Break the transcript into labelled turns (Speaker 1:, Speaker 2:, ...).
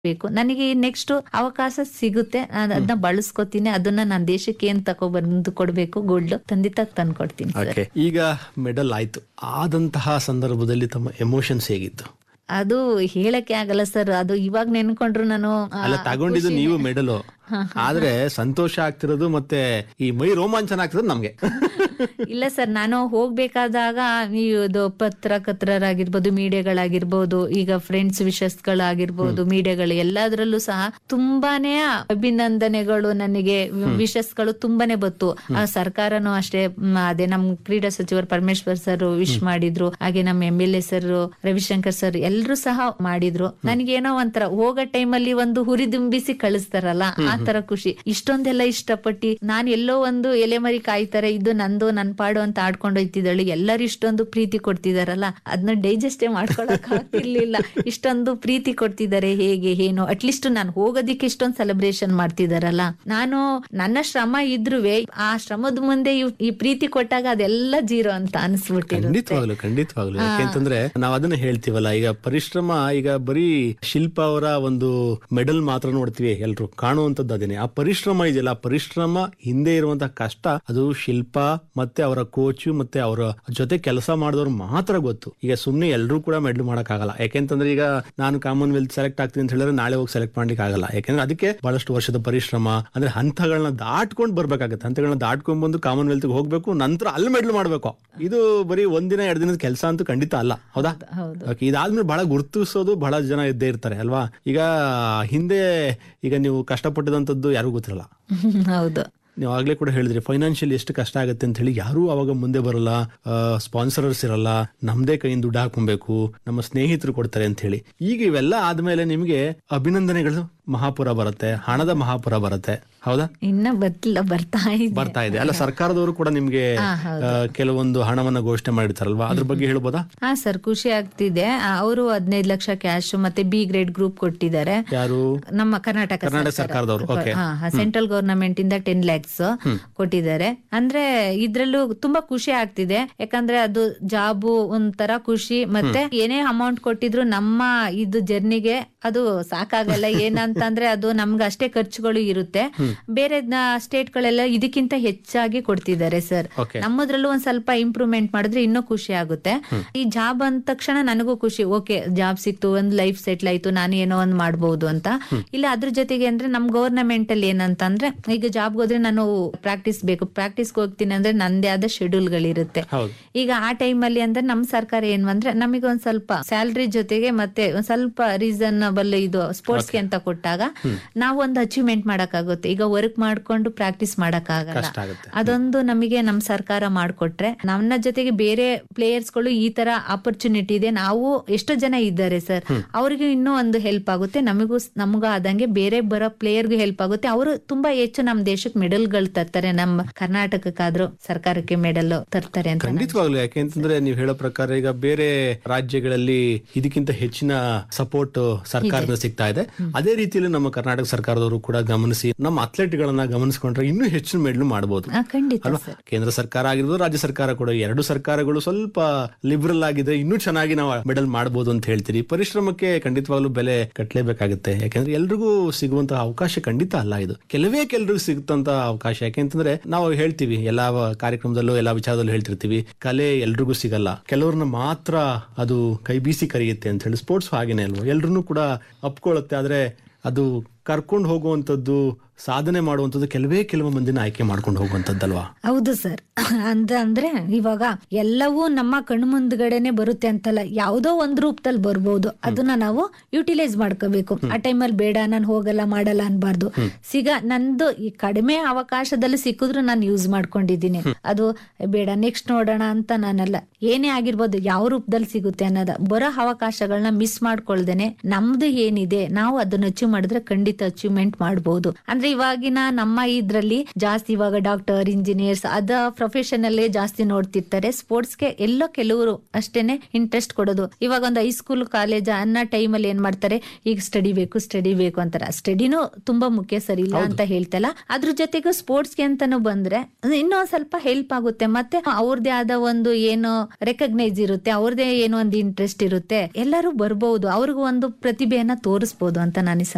Speaker 1: ಬೇಕು ನನಗೆ ನೆಕ್ಸ್ಟ್ ಅವಕಾಶ ಸಿಗುತ್ತೆ ನಾನು ಅದನ್ನ ಬಳಸ್ಕೊತೀನಿ ಅದನ್ನ ನಾನು ದೇಶಕ್ಕೆ ಏನ್ ತಗೊಬಂದು ಕೊಡ್ಬೇಕು ಗೋಲ್ಡ್ ಖಂಡಿತ ತಂದು ಕೊಡ್ತೀನಿ ಸರ್
Speaker 2: ಓಕೆ ಈಗ ಮೆಡಲ್ ಆಯ್ತು ಆದಂತಹ ಸಂದರ್ಭದಲ್ಲಿ ತಮ್ಮ ಎಮೋಷನ್ಸ್ ಹೇಗಿತ್ತು
Speaker 1: ಅದು ಹೇಳಕ್ಕೆ ಆಗಲ್ಲ ಸರ್ ಅದು ಇವಾಗ ನೆನ್ಕೊಂಡ್ರು ನಾನು ಆ,
Speaker 2: ಅಲ್ಲ ತಗೊಂಡಿದ್ದು ನೀವು ಮೆಡಲು ಆದ್ರೆ ಸಂತೋಷ ಆಗ್ತಿರೋದು ಮತ್ತೆ ಈ ಮೈ ರೋಮಾಂಚನ ಆಗ್ತಿರೋದು ನಮ್ಗೆ
Speaker 1: ಇಲ್ಲ ಸರ್ ನಾನು ಹೋಗ್ಬೇಕಾದಾಗ ಇದು ಪತ್ರಕರ್ತರಾಗಿರ್ಬೋದು ಮೀಡಿಯಾಗಳಾಗಿರ್ಬೋದು ಈಗ ಫ್ರೆಂಡ್ಸ್ ವಿಶಸ್ಗಳಾಗಿರ್ಬೋದು ಮೀಡಿಯಾಗಳು ಎಲ್ಲದರಲ್ಲೂ ಸಹ ತುಂಬಾನೇ ಅಭಿನಂದನೆಗಳು ನನಗೆ ವಿಶಸ್ಗಳು ತುಂಬಾನೇ ಬತ್ತು ಆ ಸರ್ಕಾರನು ಅಷ್ಟೇ ಮ್, ಅದೇ ನಮ್ ಕ್ರೀಡಾ ಸಚಿವರು ಪರಮೇಶ್ವರ್ ಸರ್ ವಿಶ್ ಮಾಡಿದ್ರು ಹಾಗೆ ನಮ್ಮ M L A sir Ravishankar sir ಎಲ್ರು ಸಹ ಮಾಡಿದ್ರು ನನಗೇನೋ ಒಂಥರ ಹೋಗೋ ಟೈಮಲ್ಲಿ ಒಂದು ಹುರಿದುಂಬಿಸಿ ಕಳಿಸ್ತಾರಲ್ಲ ಆ ತರ ಖುಷಿ ಇಷ್ಟೊಂದೆಲ್ಲ ಇಷ್ಟಪಟ್ಟು ನಾನು ಎಲ್ಲೋ ಒಂದು ಎಲೆ ಮರಿ ಕಾಯ್ತಾರೆ ಇದು ನಂದು ನನ್ ಪಾಡು ಅಂತ ಆಡ್ಕೊಂಡು ಹೋಯ್ತಿದ್ದಾಳೆ ಎಲ್ಲರೂ ಇಷ್ಟೊಂದು ಪ್ರೀತಿ ಕೊಡ್ತಿದಾರಲ್ಲ ಅದನ್ನ ಡೈಜೆಸ್ಟೇ ಮಾಡ್ಕೊಳಕ್ ಆಗ್ತಿರ್ಲಿಲ್ಲ ಇಷ್ಟೊಂದು ಪ್ರೀತಿ ಕೊಡ್ತಿದ್ದಾರೆ ಹೇಗೆ ಏನು ಅಟ್ಲೀಸ್ಟ್ ನಾನು ಹೋಗೋದಿಕ್ಕೆ ಇಷ್ಟೊಂದು ಸೆಲೆಬ್ರೇಷನ್ ಮಾಡ್ತಿದಾರಲ್ಲ ನಾನು ನನ್ನ ಶ್ರಮ ಇದ್ರುವೆ ಆ ಶ್ರಮದ ಮುಂದೆ ಇವ್- ಈ ಪ್ರೀತಿ ಕೊಟ್ಟಾಗ ಅದೆಲ್ಲ ಜೀರೋ ಅಂತ ಅನ್ಸ್ಬಿಟ್ಟಿರುತ್ತೆ
Speaker 2: ಖಂಡಿತವಾಗ್ಲು ಖಂಡಿತವಾಗ್ಲು ಯಾಕೆಂತಂದ್ರೆ ನಾವ್ ಅದನ್ನ ಹೇಳ್ತೀವಲ್ಲ ಈಗ ಪರಿಶ್ರಮ ಈಗ ಬರೀ ಶಿಲ್ಪ ಅವರ ಒಂದು ಮೆಡಲ್ ಮಾತ್ರ ನೋಡ್ತೀವಿ ಎಲ್ರು ಕಾಣುವಂತದ್ದು ಅದೇನೆ ಆ ಪರಿಶ್ರಮ ಇದೆಯಲ್ಲ ಆ ಪರಿಶ್ರಮ ಹಿಂದೆ ಇರುವಂತಹ ಕಷ್ಟ ಅದು ಶಿಲ್ಪ ಮತ್ತೆ ಅವರ ಕೋಚು ಮತ್ತೆ ಅವರ ಜೊತೆ ಕೆಲಸ ಮಾಡಿದವ್ರು ಮಾತ್ರ ಗೊತ್ತು ಈಗ ಸುಮ್ನೆ ಎಲ್ರು ಕೂಡ ಮೆಡಲ್ ಮಾಡಕ್ ಆಗಲ್ಲ ಯಾಕೆಂತಂದ್ರೆ ಈಗ ನಾನು ಕಾಮನ್ವೆಲ್ತ್ ಸೆಲೆಕ್ಟ್ ಆಗ್ತೀನಿ ಅಂತ ಹೇಳಿದ್ರೆ ನಾಳೆ ಹೋಗಿ ಸೆಲೆಕ್ಟ್ ಮಾಡ್ಲಿಕ್ಕೆ ಆಗಲ್ಲ ಯಾಕೆಂದ್ರೆ ಅದಕ್ಕೆ ಬಹಳಷ್ಟು ವರ್ಷದ ಪರಿಶ್ರಮ ಅಂದ್ರೆ ಹಂತಗಳನ್ನ ದಾಟ್ಕೊಂಡು ಬರ್ಬೇಕಾಗತ್ತೆ ಹಂತಗಳನ್ನ ದಾಟ್ಕೊಂಡ್ ಬಂದು ಕಾಮನ್ವೆಲ್ತ್ ಹೋಗ್ಬೇಕು ನಂತರ ಅಲ್ಲಿ ಮೆಡಲ್ ಮಾಡ್ಬೇಕು ಇದು ಬರೀ ಒಂದಿನ ಎರಡು ದಿನದ ಕೆಲಸ ಅಂತೂ ಖಂಡಿತ ಅಲ್ಲ ಹೌದಾ
Speaker 1: ಹೌದು
Speaker 2: ಓಕೆ ಇದಾದ್ಮೇಲೆ ಬಹಳ ಗುರುತಿಸೋದು ಬಹಳ ಜನ ಇದ್ದೇ ಇರ್ತಾರೆ ಅಲ್ವಾ ಈಗ ಹಿಂದೆ ಈಗ ನೀವು ಕಷ್ಟಪಟ್ಟಿದಂಥದ್ದು ಯಾರಿಗೂ ಗೊತ್ತಿರಲ್ಲ
Speaker 1: ಹೌದು
Speaker 2: ನೀವು ಆಗ್ಲೇ ಕೂಡ ಹೇಳಿದ್ರಿ ಫೈನಾನ್ಷಿಯಲ್ ಎಷ್ಟು ಕಷ್ಟ ಆಗುತ್ತೆ ಅಂತ ಹೇಳಿ ಯಾರು ಅವಾಗ ಮುಂದೆ ಬರಲ್ಲ ಸ್ಪಾನ್ಸರರ್ಸ್ ಇರಲ್ಲ ನಮ್ದೇ ಕೈಯಿಂದ ದುಡ್ಡು ಹಾಕೊಬೇಕು ನಮ್ಮ ಸ್ನೇಹಿತರು ಕೊಡ್ತಾರೆ ಅಂತ ಹೇಳಿ ಈಗ ಇವೆಲ್ಲ ಆದ್ಮೇಲೆ ನಿಮ್ಗೆ ಅಭಿನಂದನೆಗಳು ಮಹಾಪುರ ಬರುತ್ತೆ ಹಣದ ಮಹಾಪುರ ಬರುತ್ತೆ ಹೌದಾ
Speaker 1: ಇನ್ನ ಬರ್ತಿಲ್ಲ ಬರ್ತಾ ಇದೆ
Speaker 2: ಬರ್ತಾ ಇದೆ ಅಲ್ಲ ಸರ್ಕಾರದವರು ಕೂಡ ನಿಮ್ಗೆ
Speaker 1: ಹಾ, ಹೌದು.
Speaker 2: ಆ, ಕೆಲವೊಂದು ಹಣವನ್ನ ಘೋಷಣೆ ಮಾಡಿರ್ತಾರಲ್ವಾ ಅದ್ರ ಬಗ್ಗೆ ಹೇಳ್ಬೋದಾ
Speaker 1: ಹಾ ಸರ್ ಖುಷಿ ಆಗ್ತಿದೆ ಅವರು ಹದಿನೈದು ಲಕ್ಷ ಕ್ಯಾಶ್ ಮತ್ತೆ ಬಿ ಗ್ರೇಡ್ ಗ್ರೂಪ್ ಕೊಟ್ಟಿದ್ದಾರೆ
Speaker 2: ಯಾರು
Speaker 1: ನಮ್ಮ ಕರ್ನಾಟಕ
Speaker 2: ಕರ್ನಾಟಕ ಸರ್ಕಾರದವರು ಓಕೆ
Speaker 1: ಸೆಂಟ್ರಲ್ ಗವರ್ನಮೆಂಟ್ ಇಂದ ಟೆನ್ ಲ್ಯಾಕ್ಸ್ ಕೊಟ್ಟಿದ್ದಾರೆ ಅಂದ್ರೆ ಇದ್ರಲ್ಲೂ ತುಂಬಾ ಖುಷಿ ಆಗ್ತಿದೆ ಯಾಕಂದ್ರೆ ಅದು ಜಾಬು ಒಂಥರ ಖುಷಿ ಮತ್ತೆ ಏನೇ ಅಮೌಂಟ್ ಕೊಟ್ಟಿದ್ರು ನಮ್ಮ ಇದು ಜರ್ನಿಗೆ ಅದು ಸಾಕಾಗಲ್ಲ ಏನಂತಂದ್ರೆ ಅದು ನಮ್ಗೆ ಅಷ್ಟೇ ಖರ್ಚುಗಳು ಇರುತ್ತೆ ಬೇರೆ ಸ್ಟೇಟ್ ಗಳೆಲ್ಲ ಇದಕ್ಕಿಂತ ಹೆಚ್ಚಾಗಿ ಕೊಡ್ತಿದ್ದಾರೆ ಸರ್
Speaker 2: ಓಕೆ
Speaker 1: ನಮ್ಮದ್ರಲ್ಲೂ ಒಂದ್ ಸ್ವಲ್ಪ ಇಂಪ್ರೂವ್ಮೆಂಟ್ ಮಾಡಿದ್ರೆ ಇನ್ನೂ ಖುಷಿ ಆಗುತ್ತೆ ಈ ಜಾಬ್ ಅಂದ ತಕ್ಷಣ ನನಗೂ ಖುಷಿ ಓಕೆ ಜಾಬ್ ಸಿಕ್ತು ಒಂದ್ ಲೈಫ್ ಸೆಟ್ಲ್ ಆಯ್ತು ನಾನು ಏನೋ ಒಂದ್ ಮಾಡ್ಬೋದು ಅಂತ ಇಲ್ಲ ಅದ್ರ ಜೊತೆಗೆ ಅಂದ್ರೆ ನಮ್ ಗವರ್ನಮೆಂಟ್ ಅಲ್ಲಿ ಏನಂತಂದ್ರೆ ಈಗ ಜಾಬ್ ಹೋದ್ರೆ ನಾನು ಪ್ರಾಕ್ಟೀಸ್ ಬೇಕು ಪ್ರಾಕ್ಟೀಸ್ಗೆ ಹೋಗ್ತೀನಿ ಅಂದ್ರೆ ನಂದೇ ಆದ ಶೆಡ್ಯೂಲ್ ಗಳಿರುತ್ತೆ
Speaker 2: ಹೌದು
Speaker 1: ಈಗ ಆ ಟೈಮ್ ಅಲ್ಲಿ ಅಂದ್ರೆ ನಮ್ ಸರ್ಕಾರ ಏನ್ ಅಂದ್ರೆ ನಮಗೆ ಒಂದ್ ಸ್ವಲ್ಪ ಸ್ಯಾಲ್ರಿ ಜೊತೆಗೆ ಮತ್ತೆ ಒಂದ್ ಸ್ವಲ್ಪ ರೀಸನಬಲ್ ಇದು ಸ್ಪೋರ್ಟ್ಸ್ಗೆ ಅಂತ ಕೊಟ್ಟಾಗ ನಾವು ಒಂದು ಅಚೀವ್ಮೆಂಟ್ ಮಾಡಕ್ಕಾಗುತ್ತೆ ಈಗ ವರ್ಕ್ ಮಾಡ್ಕೊಂಡು ಪ್ರಾಕ್ಟೀಸ್ ಮಾಡಕ್ಕಾಗಲ್ಲ
Speaker 2: ಕಷ್ಟ ಆಗುತ್ತೆ
Speaker 1: ಅದೊಂದು ನಮಗೆ ನಮ್ ಸರ್ಕಾರ ಮಾಡ್ಕೊಟ್ರೆ ನನ್ನ ಜೊತೆಗೆ ಬೇರೆ ಪ್ಲೇಯರ್ಸ್ ಗಳು ಈ ತರ ಆಪರ್ಚುನಿಟಿ ಇದೆ ನಾವು ಎಷ್ಟೋ ಜನ ಇದ್ದಾರೆ ಸರ್ ಅವ್ರಿಗೆ ಇನ್ನೂ ಒಂದು ಹೆಲ್ಪ್ ಆಗುತ್ತೆ ನಮಗೂ ನಮಗೂ ಆದಂಗೆ ಬೇರೆ ಬರೋ ಪ್ಲೇಯರ್ಗೂ ಹೆಲ್ಪ್ ಆಗುತ್ತೆ ಅವರು ತುಂಬಾ ಹೆಚ್ಚು ನಮ್ ದೇಶಕ್ಕೆ ಮೆಡಲ್ಗಳು ತರ್ತಾರೆ ನಮ್ಮ ಕರ್ನಾಟಕಕ್ಕಾದ್ರೂ ಸರ್ಕಾರಕ್ಕೆ ಮೆಡಲ್ ತರ್ತಾರೆ ಅಂತ ನಾನು-
Speaker 2: ಖಂಡಿತವಾಗ್ಲು ಯಾಕೆಂತಂದ್ರೆ ನೀವು ಹೇಳೋ ಪ್ರಕಾರ ಈಗ ಬೇರೆ ರಾಜ್ಯಗಳಲ್ಲಿ ಇದಕ್ಕಿಂತ ಹೆಚ್ಚಿನ ಸಪೋರ್ಟ್ ಸರ್ಕಾರದಿಂದ ಸಿಗ್ತಾ ಇದೆ ಅದೇ ರೀತಿಯಲ್ಲಿ ನಮ್ಮ ಕರ್ನಾಟಕ ಸರ್ಕಾರದವರು ಕೂಡ ಗಮನಿಸಿ ನಮ್ಮ ಅಥ್ಲೆಟ್ ಗಳನ್ನ ಗಮನಿಸಿಕೊಂಡ್ರೆ ಇನ್ನೂ ಹೆಚ್ಚಿನ ಮೆಡಲ್ ಮಾಡಬಹುದು
Speaker 1: ಆ, ಖಂಡಿತ
Speaker 2: ಅಲ್ವಾ
Speaker 1: ಸರ್
Speaker 2: ಕೇಂದ್ರ ಸರ್ಕಾರ ಆಗಿರ್ಬೋದು ರಾಜ್ಯ ಸರ್ಕಾರ ಕೂಡ ಎರಡು ಸರ್ಕಾರಗಳು ಸ್ವಲ್ಪ ಲಿಬರಲ್ ಆಗಿದೆ ಇನ್ನೂ ಚೆನ್ನಾಗಿ ನಾವು ಮೆಡಲ್ ಮಾಡಬಹುದು ಅಂತ ಹೇಳ್ತೀರಿ ಪರಿಶ್ರಮಕ್ಕೆ ಖಂಡಿತವಾಗ್ಲೂ ಬೆಲೆ ಕಟ್ಟಲೇಬೇಕಾಗುತ್ತೆ ಯಾಕೆಂದ್ರೆ ಎಲ್ರಿಗೂ ಸಿಗುವಂತಹ ಅವಕಾಶ ಖಂಡಿತ ಅಲ್ಲ ಇದು ಕೆಲವೇ ಕೆಲರಿಗೂ ಸಿಗುತ್ತಂತ ಅವಕಾಶ ಯಾಕೆಂತಂದ್ರೆ ನಾವು ಹೇಳ್ತೀವಿ ಎಲ್ಲಾ ಕಾರ್ಯಕ್ರಮದಲ್ಲೂ ಎಲ್ಲಾ ವಿಚಾರದಲ್ಲೂ ಹೇಳ್ತಿರ್ತೀವಿ ಕಲೆ ಎಲ್ರಿಗೂ ಸಿಗಲ್ಲ ಕೆಲವ್ರನ್ನ ಮಾತ್ರ ಅದು ಕೈ ಬೀಸಿ ಕರೆಯುತ್ತೆ ಅಂತ ಹೇಳಿ ಸ್ಪೋರ್ಟ್ಸ್ ಹಾಗೇನೆ ಅಲ್ವಾ ಎಲ್ರು ಕೂಡ ಅಪ್ಕೊಳ್ಳುತ್ತೆ ಆದ್ರೆ ಅದು ಕರ್ಕೊಂಡು ಹೋಗುವಂತದ್ದು ಸಾಧನೆ ಮಾಡುವಂತದ್ದು ಕೆಲವೇ ಕೆಲವು ಮಂದಿನ ಆಯ್ಕೆ ಮಾಡ್ಕೊಂಡು ಹೋಗುವಂತದ್ದಲ್ವಾ
Speaker 1: ಹೌದು ಸರ್ ಅಂತ ಅಂದ್ರೆ ಇವಾಗ ಎಲ್ಲವೂ ನಮ್ಮ ಕಣ್ಣು ಮುಂದ್ಗಡೆನೆ ಬರುತ್ತೆ ಅಂತಲ್ಲ ಯಾವುದೋ ಒಂದ್ ರೂಪದಲ್ಲಿ ಬರ್ಬೋದು ಅದನ್ನ ನಾವು ಯುಟಿಲೈಸ್ ಮಾಡ್ಕೋಬೇಕು ಆ ಟೈಮಲ್ಲಿ ಬೇಡ ನಾನು ಹೋಗಲ್ಲ ಮಾಡಲ್ಲ ಅನ್ಬಾರ್ದು ಸಿಗ ನಂದು ಈ ಕಡಿಮೆ ಅವಕಾಶದಲ್ಲಿ ಸಿಕ್ಕಿದ್ರು ನಾನು ಯೂಸ್ ಮಾಡ್ಕೊಂಡಿದ್ದೀನಿ ಅದು ಬೇಡ ನೆಕ್ಸ್ಟ್ ನೋಡೋಣ ಅಂತ ನಾನಲ್ಲ ಏನೇ ಆಗಿರ್ಬೋದು ಯಾವ ರೂಪದಲ್ಲಿ ಸಿಗುತ್ತೆ ಅನ್ನೋದ ಬರೋ ಅವಕಾಶಗಳನ್ನ ಮಿಸ್ ಮಾಡ್ಕೊಳ್ದೇನೆ ನಮ್ದು ಏನಿದೆ ನಾವು ಅದನ್ನ ಅಚೀವ್ ಮಾಡಿದ್ರೆ ಖಂಡಿತ ಅಚೀವ್ಮೆಂಟ್ ಮಾಡಬಹುದು ಅಂದ್ರೆ ಇವಾಗಿನ ನಮ್ಮ ಇದ್ರಲ್ಲಿ ಜಾಸ್ತಿ ಇವಾಗ ಡಾಕ್ಟರ್ ಇಂಜಿನಿಯರ್ಸ್ ಅದ ಪ್ರೊಫೆಷನ್ ಅಲ್ಲೇ ಜಾಸ್ತಿ ನೋಡ್ತಿರ್ತಾರೆ ಸ್ಪೋರ್ಟ್ಸ್ಗೆ ಎಲ್ಲೋ ಕೆಲವರು ಅಷ್ಟೇನೆ ಇಂಟ್ರೆಸ್ಟ್ ಕೊಡೋದು ಇವಾಗ ಒಂದು ಹೈಸ್ಕೂಲ್ ಕಾಲೇಜ್ ಅನ್ನೋ ಟೈಮಲ್ಲಿ ಏನ್ ಮಾಡ್ತಾರೆ ಈಗ ಸ್ಟಡಿ ಬೇಕು ಸ್ಟಡಿ ಬೇಕು ಅಂತಾರೆ ಸ್ಟಡಿನೂ ತುಂಬಾ ಮುಖ್ಯ ಸರಿ ಇಲ್ಲ ಅಂತ ಹೇಳ್ತಲ್ಲ ಅದ್ರ ಜೊತೆಗೆ ಸ್ಪೋರ್ಟ್ಸ್ಗೆ ಅಂತಾನು ಬಂದ್ರೆ ಇನ್ನೂ ಒಂದ್ ಸ್ವಲ್ಪ ಹೆಲ್ಪ್ ಆಗುತ್ತೆ ಮತ್ತೆ ಅವ್ರದೇ ಆದ ಒಂದು ಏನು ರೆಕಗ್ನೈಸ್ ಇರುತ್ತೆ ಅವ್ರದೇ ಏನೋ ಒಂದು ಇಂಟ್ರೆಸ್ಟ್ ಇರುತ್ತೆ ಎಲ್ಲರೂ ಬರ್ಬಹುದು ಅವ್ರಿಗೂ ಒಂದು ಪ್ರತಿಭೆಯನ್ನ ತೋರಿಸ್ಬೋದು ಅಂತ ನಾನು ಈ